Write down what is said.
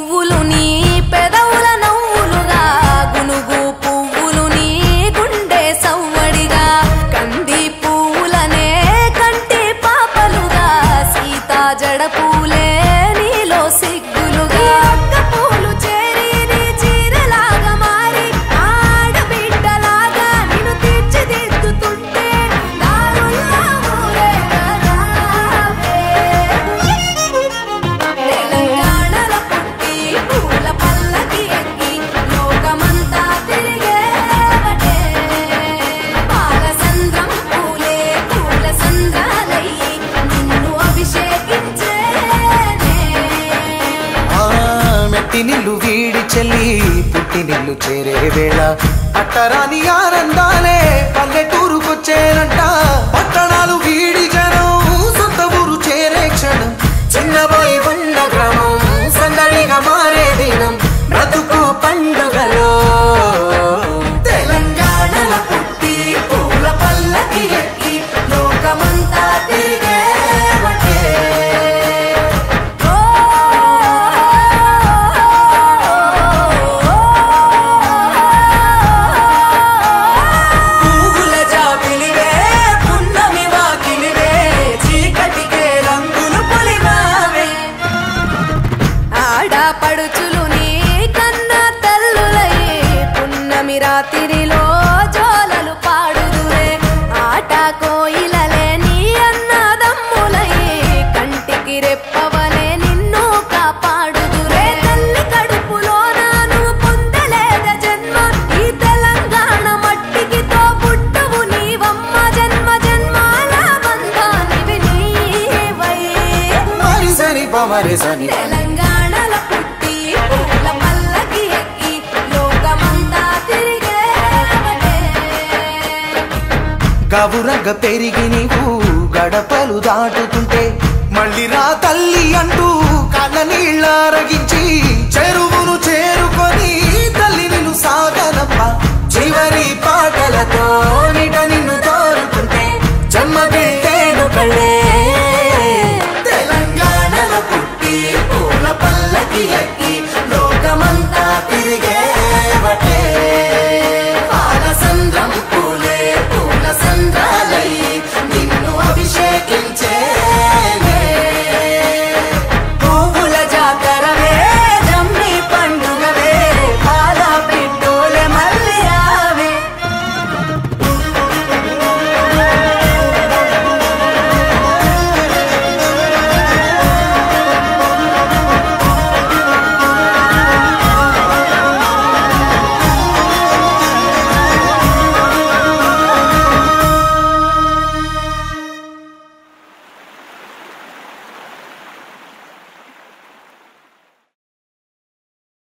పువ్వులు నీ పెదవుల నవ్వులుగా గునుగు పువ్వులు నీ గుండె సవ్వడిగా కంది పువ్వులనే కంటి పాపలుగా సీతా జడ పూలే నీలో సిగ్గులుగా ఒక్క పూలు చేరి నీ చీరలాగా మారి ఆడబిడ్డలాగా నిన్ను తీర్చిదిద్దుతుంటే దారుల్లా ఊరేగరావే. తెలంగాణల పుట్టి పూల పల్లకి ఎక్కి లోకమంతా తిరిగేవటే పాలసంద్రం పూలే పూల సంద్రాలయ్యి నిన్ను అభిషేకించేనే ఆ మెట్టి నిల్లు వీడి చెల్లి పుట్టి నిల్లు చేరే వేళ అట్టరాని ఆనందాలే పల్లెటూరుకొచ్చేనంట పట్టణాలు వీడి జనం సొంత ఊరు చేరే క్షణం చిన్నబోయి ఉన్న గ్రామం సందడిగా మారే దినం బ్రతుకు పండుగలో తెలంగాణల పుట్టి పూల పల్లకి ఎక్కి లోకమంతా తిరిగేవటే ఓ పువ్వుల జాబిలివే పున్నమి వాకిలివే చీకటికే రంగులు పొలిమావే ఆడపడుచులు నీ కన్న తల్లులయ్యే పున్నమి రాత్రిలో జోలలు పాడుదురే ఆట కోయిలలే నీ అన్నదమ్ములయ్యే కంటికి రెప్పవలే నిన్ను కాపాడుదురే తల్లి కడుపులో నాను పొందలేద జన్మ ఈ తెలంగాణ మట్టికి తో పుట్టవు నీవమ్మ జన్మ జన్మాల బంధానివి నీవై మరిసని పమరిసని తెలంగాణల పుట్టి పూల పల్లకి ఎక్కి లోకమంతా తిరిగేవటే గవురగ పెరిగి నీవు గడపలు దాటుతుంటే